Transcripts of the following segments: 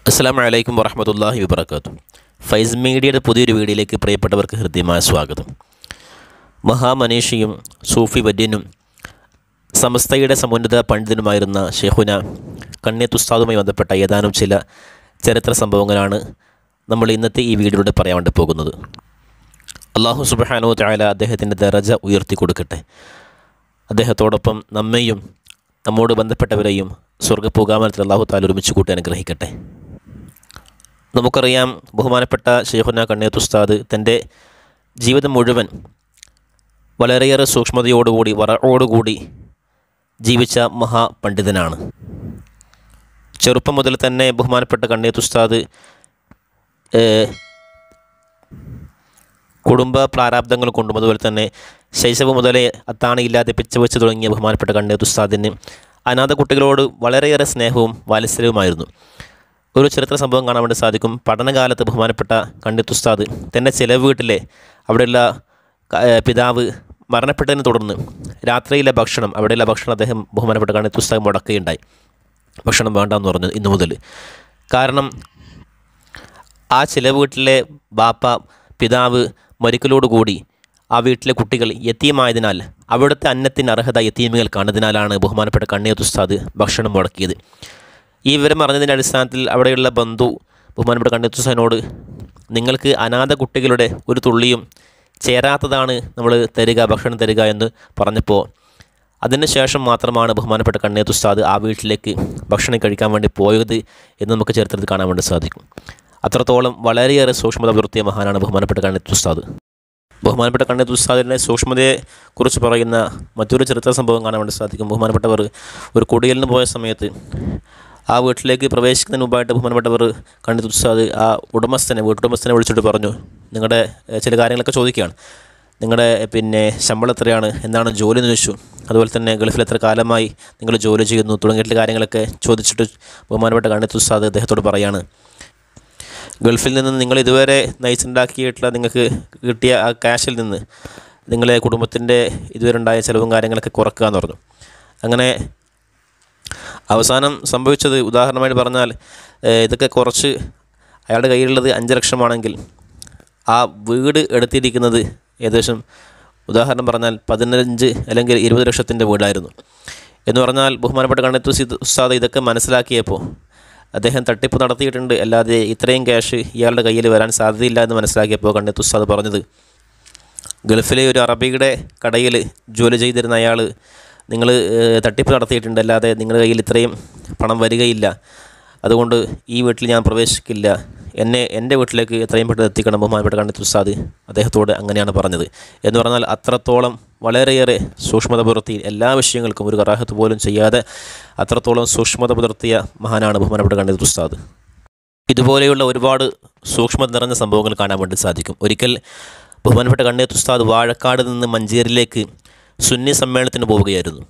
അസ്സാം വലൈക്കും വറഹമത്തല്ലാഹി വബർക്കാത്തു ഫൈസ് മീഡിയയുടെ പുതിയൊരു വീഡിയോയിലേക്ക് പ്രിയപ്പെട്ടവർക്ക് ഹൃദ്യമായ സ്വാഗതം മഹാമനീഷിയും സൂഫി വര്യനും സമസ്തയുടെ സമുന്നത പണ്ഡിതനുമായിരുന്ന ഷെഹുന കണ്യത്തുസ്താദുമായി ബന്ധപ്പെട്ട ഏതാനും ചില ചരിത്ര സംഭവങ്ങളാണ് നമ്മൾ ഇന്നത്തെ ഈ വീഡിയോയിലൂടെ പറയാൻ വേണ്ടി പോകുന്നത് അള്ളാഹു സുബാനോ തായാല അദ്ദേഹത്തിൻ്റെ ദറജ ഉയർത്തി കൊടുക്കട്ടെ അദ്ദേഹത്തോടൊപ്പം നമ്മെയും നമ്മോട് ബന്ധപ്പെട്ടവരെയും സ്വർഗ്ഗപൂകാമനത്തിൽ അള്ളാഹു താല ഒരുമിച്ച് കൂട്ടി അനുഗ്രഹിക്കട്ടെ നമുക്കറിയാം ബഹുമാനപ്പെട്ട ഷെയ്ഖുന കണ്ണേത്ത് ഉസ്താദ് തൻ്റെ ജീവിതം മുഴുവൻ വളരെയേറെ സൂക്ഷ്മതയോടുകൂടി വറയോടുകൂടി ജീവിച്ച മഹാപണ്ഡിതനാണ് ചെറുപ്പം മുതൽ തന്നെ ബഹുമാനപ്പെട്ട കണ്ണേത്ത് ഉസ്താദ് ഏഹ്, കുടുംബ പ്രാരാബ്ദങ്ങൾ കൊണ്ടും അതുപോലെ തന്നെ ശൈശവം മുതലേ അത്താണിയില്ലാതെ പിച്ചവെച്ച് തുടങ്ങിയ ബഹുമാനപ്പെട്ട കണ്ണേത്ത് ഉസ്താദിന് അനാഥ കുട്ടികളോട് വളരെയേറെ സ്നേഹവും വാത്സല്യവുമായിരുന്നു ഒരു ചരിത്ര സംഭവം കാണാൻ വേണ്ടി സാധിക്കും പഠനകാലത്ത് ബഹുമാനപ്പെട്ട കണ്ണിത്ത് ഉസ്താദ് തൻ്റെ ചിലവ് വീട്ടിലെ അവിടെയുള്ള ക- ഏഹ് പിതാവ് മരണപ്പെട്ടതിനെ തുടർന്ന് രാത്രിയിലെ ഭക്ഷണം അവിടെയുള്ള ഭക്ഷണം അദ്ദേഹം ബഹുമാനപ്പെട്ട കണ്ണിത്ത് ഉസ്താദ് മുടക്കുകയുണ്ടായി ഭക്ഷണം വേണ്ടെന്ന് പറഞ്ഞു ഇന്നു മുതൽ കാരണം ആ ചില വീട്ടിലെ ബാപ്പ പിതാവ് മരിക്കലോടുകൂടി ആ വീട്ടിലെ കുട്ടികൾ യത്തീമായതിനാൽ അവിടുത്തെ അന്നത്തിന് അർഹത യത്തീമികൾക്കാണ് ഇതിനാലാണ് ബഹുമാനപ്പെട്ട കണ്ണിയത്ത് ഉസ്താദ് ഭക്ഷണം മുടക്കിയത് ഈ വിവരം അറിഞ്ഞതിൻ്റെ അടിസ്ഥാനത്തിൽ അവിടെയുള്ള ബന്ധു ബഹുമാനപ്പെട്ട കണ്ണിയത്ത് ഉസ്താദിനോട് നിങ്ങൾക്ക് അനാഥ കുട്ടികളുടെ ഒരു തുള്ളിയും ചേരാത്തതാണ് നമ്മൾ തരിക ഭക്ഷണം തരിക എന്ന് പറഞ്ഞപ്പോൾ അതിന് ശേഷം മാത്രമാണ് ബഹുമാനപ്പെട്ട കണ്ണിയത്ത് ഉസ്താദ് ആ വീട്ടിലേക്ക് ഭക്ഷണം കഴിക്കാൻ വേണ്ടി പോയത് എന്ന് നമുക്ക് ചരിത്രത്തിൽ കാണാൻ വേണ്ടി സാധിക്കും അത്രത്തോളം വളരെയേറെ സൂക്ഷ്മത പുലർത്തിയ മഹാനാണ് ബഹുമാനപ്പെട്ട കണ്ണിയത്ത് ഉസ്താദ് ബഹുമാനപ്പെട്ട കണ്ണിയത്ത് ഉസ്താദിൻ്റെ സൂക്ഷ്മതയെ കുറിച്ച് പറയുന്ന മറ്റൊരു ചരിത്ര സംഭവം കാണാൻ വേണ്ടി സാധിക്കും ബഹുമാനപ്പെട്ടവർ ഒരു കുടിയലിന് പോയ സമയത്ത് ആ വീട്ടിലേക്ക് പ്രവേശിക്കുന്നതിന് മുമ്പായിട്ട് ബഹുമാനപ്പെട്ടവർ കണ്ണിയത്ത് ഉസ്താദ് ആ ഉടമസ്ഥനെ വീട്ടുടമസ്ഥനെ വിളിച്ചിട്ട് പറഞ്ഞു നിങ്ങളുടെ ഏഹ്, ചില കാര്യങ്ങളൊക്കെ ചോദിക്കുകയാണ് നിങ്ങളുടെ പിന്നെ ശമ്പളം എത്രയാണ് എന്താണ് ജോലി എന്ന് ചോദിച്ചു അതുപോലെ തന്നെ ഗൾഫിൽ എത്ര കാലമായി നിങ്ങൾ ജോലി ചെയ്യുന്നു തുടങ്ങിയിട്ടുള്ള കാര്യങ്ങളൊക്കെ ചോദിച്ചിട്ട് ബഹുമാനപ്പെട്ട കണ്ണിയത്ത് ഉസ്താദ് അദ്ദേഹത്തോട് പറയാണ് ഗൾഫിൽ നിന്ന് നിങ്ങൾ ഇതുവരെ നയിച്ചുണ്ടാക്കിയിട്ടുള്ള നിങ്ങൾക്ക് കിട്ടിയ ആ ക്യാഷിൽ നിന്ന് നിങ്ങളെ കുടുംബത്തിൻ്റെ ഇതുവരെ ഉണ്ടായ ചിലവും കാര്യങ്ങളൊക്കെ കുറക്കുക എന്ന് പറഞ്ഞു അങ്ങനെ അവസാനം സംഭവിച്ചത് ഉദാഹരണമായിട്ട് പറഞ്ഞാൽ ഏഹ്, ഇതൊക്കെ കുറച്ച് അയാളുടെ കയ്യിലുള്ളത് അഞ്ച് ലക്ഷമാണെങ്കിൽ ആ വീട് എടുത്തിരിക്കുന്നത് ഏകദേശം ഉദാഹരണം പറഞ്ഞാൽ പതിനഞ്ച് അല്ലെങ്കിൽ ഇരുപത് ലക്ഷത്തിൻ്റെ വീടായിരുന്നു എന്ന് പറഞ്ഞാൽ ബഹുമാനപ്പെട്ട കണ്ണെത്തു ഉസ്താദ് ഇതൊക്കെ മനസ്സിലാക്കിയപ്പോൾ അദ്ദേഹം തട്ടിപ്പ് നടത്തിയിട്ടുണ്ട് അല്ലാതെ ഇത്രയും ക്യാഷ് ഇയാളുടെ കയ്യിൽ വരാൻ സാധ്യതയില്ല എന്ന് മനസ്സിലാക്കിയപ്പോൾ കണ്ണെത്തു ഉസ്താദ് പറഞ്ഞത് ഗൾഫിലെ ഒരു അറബിയുടെ കടയിൽ ജോലി ചെയ്തിരുന്ന അയാൾ നിങ്ങൾ തട്ടിപ്പ് നടത്തിയിട്ടുണ്ട് അല്ലാതെ നിങ്ങളുടെ കയ്യിൽ ഇത്രയും പണം വരികയില്ല അതുകൊണ്ട് ഈ വീട്ടിൽ ഞാൻ പ്രവേശിക്കില്ല എന്നെ എൻ്റെ വീട്ടിലേക്ക് എത്രയും പെട്ടെന്ന് എത്തിക്കണം ബഹുമാനപ്പെട്ട കണ്ണിത്ത് ഉസ്താദ് അദ്ദേഹത്തോട് അങ്ങനെയാണ് പറഞ്ഞത് എന്ന് പറഞ്ഞാൽ അത്രത്തോളം വളരെയേറെ സൂക്ഷ്മത പുലർത്തി എല്ലാ വിഷയങ്ങൾക്കും ഒരു കറാഹത്ത് പോലും ചെയ്യാതെ അത്രത്തോളം സൂക്ഷ്മത പുലർത്തിയ മഹാനാണ് ബഹുമാനപ്പെട്ട കണ്ണിത്ത് ഉസ്താദ് ഇതുപോലെയുള്ള ഒരുപാട് സൂക്ഷ്മത നിറഞ്ഞ സംഭവങ്ങൾ കാണാൻ വേണ്ടി സാധിക്കും ഒരിക്കൽ ബഹുമാനപ്പെട്ട കണ്ണേത്ത് ഉസ്താദ് വാഴക്കാട് നിന്ന് മഞ്ചേരിയിലേക്ക് സുന്നി സമ്മേളനത്തിന് പോവുകയായിരുന്നു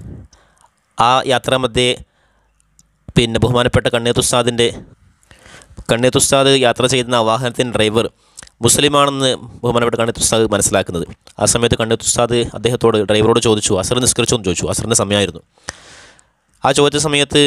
ആ യാത്രാമധ്യേ പിന്നെ ബഹുമാനപ്പെട്ട കണ്ണേത്ത് ഉസ്താദിൻ്റെ കണ്ണേത്ത് ഉസ്താദ് യാത്ര ചെയ്യുന്ന ആ വാഹനത്തിൻ്റെ ഡ്രൈവർ മുസ്ലിമാണെന്ന് ബഹുമാനപ്പെട്ട കണ്ണേത്ത് ഉസ്താദ് മനസ്സിലാക്കുന്നത് ആ സമയത്ത് കണ്ണേത്ത് ഉസ്താദ് അദ്ദേഹത്തോട് ഡ്രൈവറോട് ചോദിച്ചു അസർ നിസ്കരിച്ചോ എന്ന് ചോദിച്ചു അസറിൻ്റെ സമയമായിരുന്നു ആ ചോദിച്ച സമയത്ത്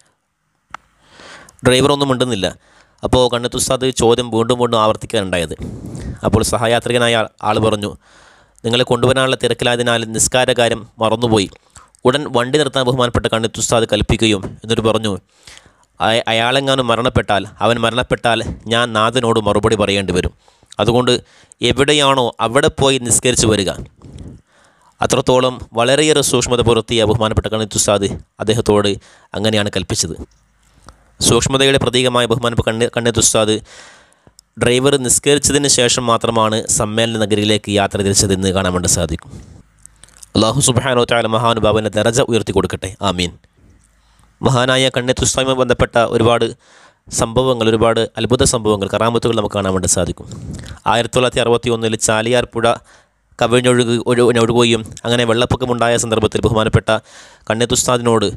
ഡ്രൈവറൊന്നും മിണ്ടുന്നില്ല അപ്പോൾ കണ്ണത്ത് ഉസ്താദ് ചോദ്യം വീണ്ടും വീണ്ടും ആവർത്തിക്കാനുണ്ടായത് അപ്പോൾ സഹയാത്രികനായ ആൾ പറഞ്ഞു നിങ്ങളെ കൊണ്ടുവരാനുള്ള തിരക്കിലായതിനാൽ നിസ്കാര കാര്യം മറന്നുപോയി ഉടൻ വണ്ടി നിർത്താൻ ബഹുമാനപ്പെട്ട കണ്ണത്ത് ഉസ്താദ് കൽപ്പിക്കുകയും എന്നിട്ട് പറഞ്ഞു "അയ- അയാളെങ്ങാനും മരണപ്പെട്ടാൽ അവൻ മരണപ്പെട്ടാൽ ഞാൻ നാഥനോട് മറുപടി പറയേണ്ടി വരും അതുകൊണ്ട് എവിടെയാണോ അവിടെ പോയി നിസ്കരിച്ച് വരിക അത്രത്തോളം വളരെയേറെ സൂക്ഷ്മത പുലർത്തിയ ബഹുമാനപ്പെട്ട കണ്ണത്ത് ഉസ്താദ് അദ്ദേഹത്തോട് അങ്ങനെയാണ് കൽപ്പിച്ചത് സൂക്ഷ്മതയുടെ പ്രതീകമായ ബഹുമാനപ്പെട്ട കണ്ണി കണ്ണെത്ത് ഉസ്താദ് ഡ്രൈവർ നിസ്കരിച്ചതിന് ശേഷം മാത്രമാണ് സമ്മേളന നഗരിയിലേക്ക് യാത്ര തിരിച്ചതെന്ന് കാണാൻ വേണ്ടി സാധിക്കും അള്ളാഹു സുബാനോ താല മഹാനുഭാവൻ്റെ ദരജ ഉയർത്തി കൊടുക്കട്ടെ ആമീൻ മഹാനായ കണ്ണെത്ത് ഉസ്താദുമായി ബന്ധപ്പെട്ട ഒരുപാട് സംഭവങ്ങൾ ഒരുപാട് അത്ഭുത സംഭവങ്ങൾ കറാമത്തുകൾ നമുക്ക് കാണാൻ വേണ്ടി സാധിക്കും ആയിരത്തി തൊള്ളായിരത്തി അറുപത്തി ഒന്നിൽ ചാലിയാർ പുഴ കവിഞ്ഞൊഴുകു ഒഴു- ഒഴുകുകയും അങ്ങനെ വെള്ളപ്പൊക്കമുണ്ടായ സന്ദർഭത്തിൽ ബഹുമാനപ്പെട്ട കണ്ണെത്ത് ഉസ്താദിനോട്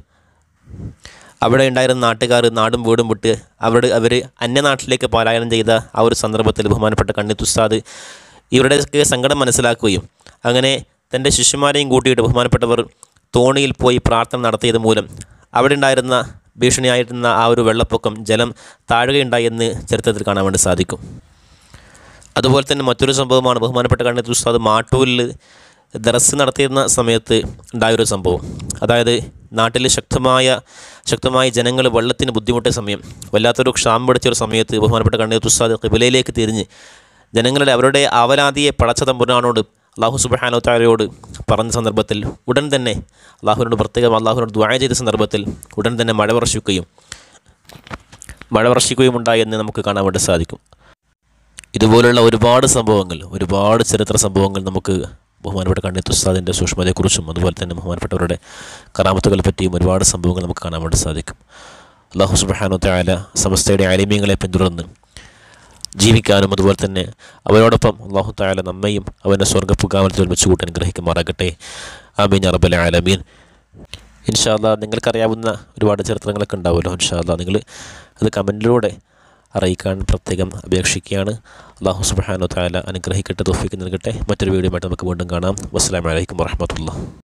അവിടെ ഉണ്ടായിരുന്ന നാട്ടുകാർ നാടും വീടും വിട്ട് അവിടെ അവർ അന്യനാട്ടിലേക്ക് പലായനം ചെയ്ത ആ ഒരു സന്ദർഭത്തിൽ ബഹുമാനപ്പെട്ട കണ്ണിത്ത് ഉസ്താദ് ഇവരുടെയൊക്കെ സങ്കടം മനസ്സിലാക്കുകയും അങ്ങനെ തൻ്റെ ശിഷ്യന്മാരെയും കൂട്ടിയിട്ട് ബഹുമാനപ്പെട്ടവർ തോണിയിൽ പോയി പ്രാർത്ഥന നടത്തിയത് മൂലം അവിടെ ഉണ്ടായിരുന്ന ഭീഷണിയായിരുന്ന ആ ഒരു വെള്ളപ്പൊക്കം ജലം താഴുകയുണ്ടായി എന്ന് ചരിത്രത്തിൽ കാണാൻ വേണ്ടി സാധിക്കും അതുപോലെ തന്നെ മറ്റൊരു സംഭവമാണ് ബഹുമാനപ്പെട്ട കണ്ണത്ത് ഉസ്താദ് മാട്ടൂരിൽ ദറസ് നടത്തിയിരുന്ന സമയത്ത് ഉണ്ടായൊരു സംഭവം അതായത് നാട്ടിൽ ശക്തമായ ശക്തമായ ജനങ്ങൾ വെള്ളത്തിന് ബുദ്ധിമുട്ടിയ സമയം വല്ലാത്തൊരു ക്ഷാമം പിടിച്ച ഒരു സമയത്ത് ബഹുമാനപ്പെട്ട കണ്ണത്ത് ഉസ്താദ് കിബിലയിലേക്ക് തിരിഞ്ഞ് ജനങ്ങളുടെ അവരുടെ അവലാതിയെ പടച്ച തമ്പുരാനോട് അള്ളാഹു സുബാനോ താരയോട് പറഞ്ഞ സന്ദർഭത്തിൽ ഉടൻ തന്നെ അള്ളാഹുവിനോട് പ്രത്യേകം അള്ളാഹുവിനോട് ദ്വായ ചെയ്ത സന്ദർഭത്തിൽ ഉടൻ തന്നെ മഴ വർഷിക്കുകയും മഴ വർഷിക്കുകയും ഉണ്ടായി എന്ന് നമുക്ക് കാണാൻ വേണ്ടി സാധിക്കും ഇതുപോലുള്ള ഒരുപാട് സംഭവങ്ങൾ ഒരുപാട് ചരിത്ര സംഭവങ്ങൾ നമുക്ക് ബഹുമാനപ്പെട്ട കണ്ണിത്ത് ഉസ്താദിൻ്റെ സൂക്ഷ്മതയെക്കുറിച്ചും അതുപോലെ തന്നെ ബഹുമാനപ്പെട്ടവരുടെ കറാമത്തുകളെ പറ്റിയും ഒരുപാട് സംഭവങ്ങൾ നമുക്ക് കാണാൻ വേണ്ടി സാധിക്കും അള്ളാഹു സുബാനോ താല സമസ്തയുടെ ആലിമ്യങ്ങളെ പിന്തുടർന്ന് ജീവിക്കാനും അതുപോലെ തന്നെ അവരോടൊപ്പം അള്ളാഹു താല നമ്മയും അവൻ്റെ സ്വർഗ്ഗപ്പുകാമലത്തിൽ ഒരുമിച്ച് കൂട്ടാൻ ഗ്രഹിക്കുമാറാകട്ടെ ആമീൻ അറബൽ ആലമീൻ ഇൻഷാല്ല നിങ്ങൾക്കറിയാവുന്ന ഒരുപാട് ചരിത്രങ്ങളൊക്കെ ഉണ്ടാവുമല്ലോ ഇൻഷാല്ല നിങ്ങൾ അത് കമൻറ്റിലൂടെ അറിയിക്കാൻ പ്രത്യേകം അപേക്ഷിക്കുകയാണ് അള്ളാഹു സുബാനോ താല അനുഗ്രഹിക്കട്ടെ തോഫിക്ക് നൽകട്ടെ മറ്റൊരു വീഡിയോ ആയിട്ട് നമുക്ക് വീണ്ടും കാണാം വസ്സലാമലൈക്കും വാഹമത്തുള്ള